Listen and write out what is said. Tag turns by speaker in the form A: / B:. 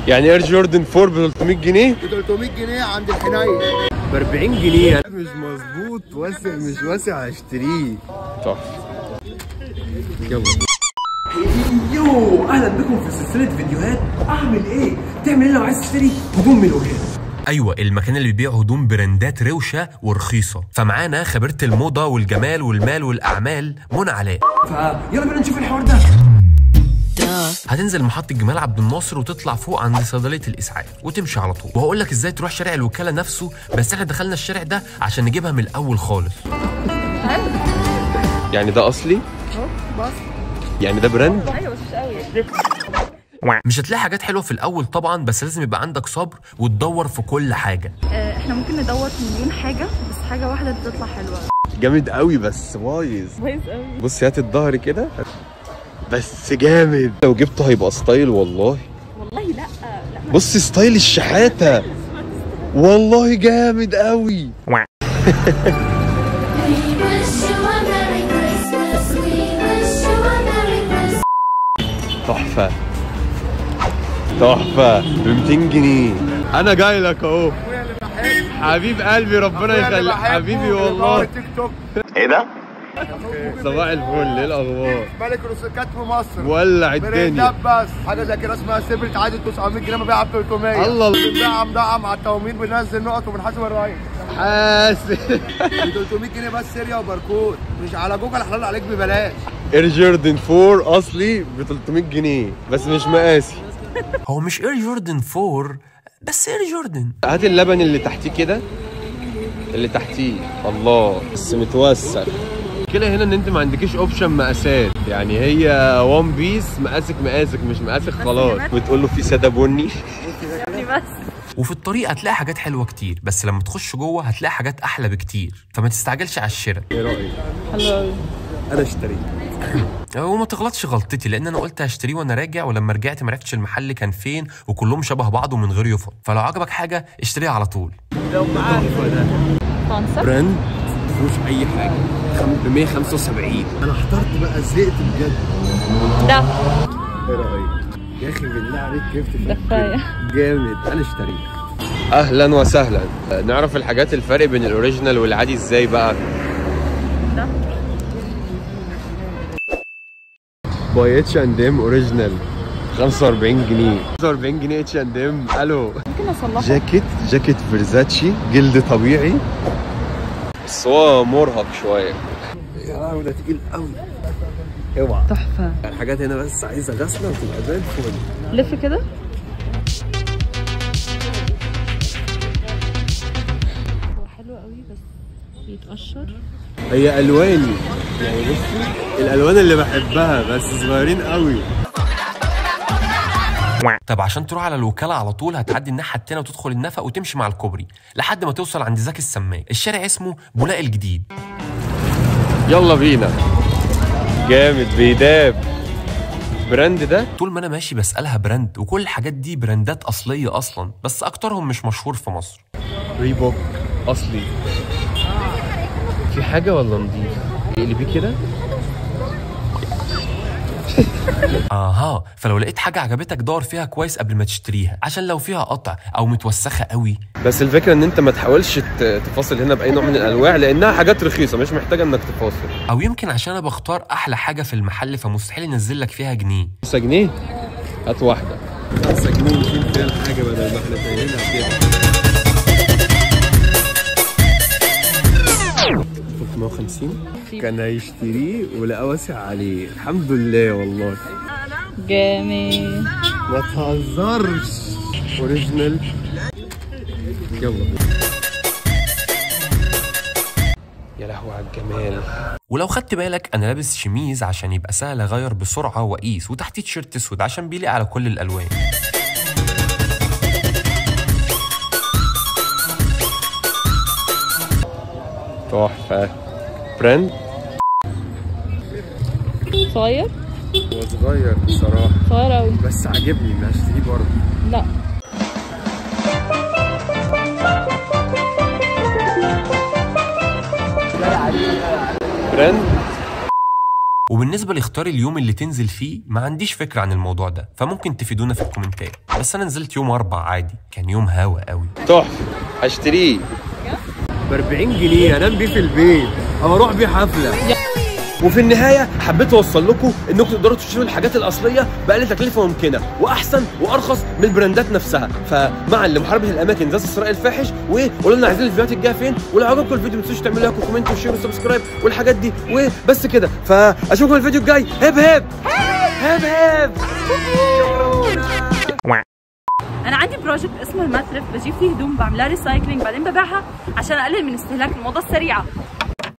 A: يعني اير جوردن 4 ب 300 جنيه
B: ب 300 جنيه عند الحنين
A: ب 40 جنيه مش مظبوط واسع مش واسع هشتريه تحفه يلا
C: يو اهلا بكم في سلسله فيديوهات اعمل ايه تعمل ايه لو عايز تشتري هدوم من وجهه
D: ايوه المكان اللي بيبيع هدوم براندات روشه ورخيصه فمعانا خبيره الموضه والجمال والمال والاعمال منى علاء
C: فيلا بينا نشوف الحوار ده
D: هتنزل محطة جمال عبد الناصر وتطلع فوق عند صيدلية الإسعاف وتمشي على طول وهقول لك ازاي تروح شارع الوكالة نفسه بس احنا دخلنا الشارع ده عشان نجيبها من الأول خالص
A: يعني ده اصلي يعني ده براند
D: مش هتلاقي حاجات حلوة في الأول طبعا بس لازم يبقى عندك صبر وتدور في كل حاجة
E: آه، احنا ممكن ندور في مليون حاجة بس حاجة واحدة تطلع حلوة
A: جامد قوي بس بايظ
E: كويس قوي
A: بص هات الظهر كده بس جامد لو جبته هيبقى ستايل والله
E: والله لا لا
A: بص ستايل الشحاته والله جامد قوي
F: We wish you a Merry Christmas. We wish you a Merry Christmas.
A: تحفه تحفه ب 200 جنيه انا جاي لك اهو حبيب قلبي ربنا يخليك حبيبي والله
B: تيك توك
A: صباح الفل ايه الاخبار
B: ملك الروسيكات في مصر
A: ولع الدنيا
B: برندات بس حاجه زي كده اسمها سيبرت عادي 900 جنيه ببيعها ب 300
A: الله.
B: بنبيعها مدعم على التومير بننزل نقط وبنحاسب الرئيس
A: حاسس
B: ب 300 جنيه بس سيريا وباركود مش على جوجل حلال عليك ببلاش
A: اير جوردن 4 اصلي ب 300 جنيه بس مش مقاسي
D: هو مش اير جوردن 4 بس اير جوردن
A: هات اللبن اللي تحتيه كده اللي تحتيه الله بس متوسع المشكلة هنا ان انت ما عندكيش اوبشن مقاسات يعني هي وان بيس مقاسك مقاسك مش مقاسك خلاص بتقول له في ساده بني
E: يعني بس
D: وفي الطريق هتلاقي حاجات حلوة كتير بس لما تخش جوه هتلاقي حاجات أحلى بكتير فما تستعجلش على الشراء
A: ايه رايك
E: حلو قوي
A: انا اشتريت
D: وما تغلطش غلطتي لان انا قلت هشتريه وانا راجع ولما رجعت ما عرفتش المحل كان فين وكلهم شبه بعض ومن غير يفط فلو عجبك حاجه اشتريها على طول
E: سبونسر
A: براند مفيهوش اي حاجه ب 175 انا احترت بقى زهقت بجد
E: ده
A: ايه رايك يا اخي بالله عليك جبت
E: ده كفاية
A: جامد انا اشتريت اهلا وسهلا نعرف الحاجات الفرق بين الاوريجينال والعادي ازاي بقى
E: ده
A: باي اتش اند ام اوريجينال 45 جنيه 45 جنيه اتش اند ام الو
E: ممكن اصلحه
A: جاكيت جاكيت فيرزاتشي جلد طبيعي بس هو مرهق شويه يا لهوي ده تقيل قوي اوعى
E: تحفة
A: الحاجات هنا بس عايزه غسله وتبقى زي الفل
E: لف كده هو حلو قوي بس بيتقشر
A: هي الواني يعني بصي الالوان اللي بحبها بس صغيرين قوي
D: طب عشان تروح على الوكاله على طول هتعدي الناحيه التانيه وتدخل النفق وتمشي مع الكوبري لحد ما توصل عند زكي السماك الشارع اسمه بولاق الجديد
A: يلا بينا جامد بيداب براند ده
D: طول ما انا ماشي بسالها براند وكل الحاجات دي براندات اصليه اصلا بس اكترهم مش مشهور في مصر
A: ريبوك اصلي في حاجه ولا نضيف اقلبيه كده
D: اها فلو لقيت حاجه عجبتك دور فيها كويس قبل ما تشتريها عشان لو فيها قطع او متوسخه قوي
A: بس الفكره ان انت ما تحاولش ت- تفاصل هنا باي نوع من الانواع لانها حاجات رخيصه مش محتاجه انك تفاصل
D: او يمكن عشان انا بختار احلى حاجه في المحل فمستحيل ينزل لك فيها جنيه
A: 5 جنيه هات واحده 5 جنيه نشيل فيها الحاجه بدل ما احنا تايهينها كده 350 كان هيشتريه ولقى واسع عليه الحمد لله والله
E: جامد
A: ما تهزرش اوريجينال يلا يا لهوي على الجمال
D: ولو خدت بالك انا لابس شميز عشان يبقى سهل اغير بسرعه واقيس وتحتيه تيشيرت اسود عشان بيليق على كل الالوان
A: تحفه براند
E: صغير
A: هو صغير بصراحه
E: صغير قوي
A: بس عاجبني اللي هشتريه برضه
E: لا
A: براند
D: وبالنسبه لاختار اليوم اللي تنزل فيه ما عنديش فكره عن الموضوع ده فممكن تفيدونا في الكومنتات بس انا نزلت يوم اربع عادي كان يوم هوا قوي
A: تحفه هشتريه ب 40 جنيه انام بيه في البيت او اروح بيه حفله وفي النهايه حبيت اوصل لكم انكم تقدروا تشتروا الحاجات الاصليه باقل تكلفه ممكنه واحسن وارخص من البراندات نفسها فمع لمحاربه الاماكن ذات الثراء الفاحش وقولوا لنا عايزين الفيديوهات الجايه فين ولو عجبكم الفيديو ما تنسوش تعملوا لايك وكومنت وشير وسبسكرايب والحاجات دي وبس كده فاشوفكم الفيديو الجاي هب هب هب هب
E: انا عندي بروجكت اسمه الماترف بجيب فيه هدوم بعملها ريسايكلينج بعدين ببيعها عشان اقلل من استهلاك الموضه السريعه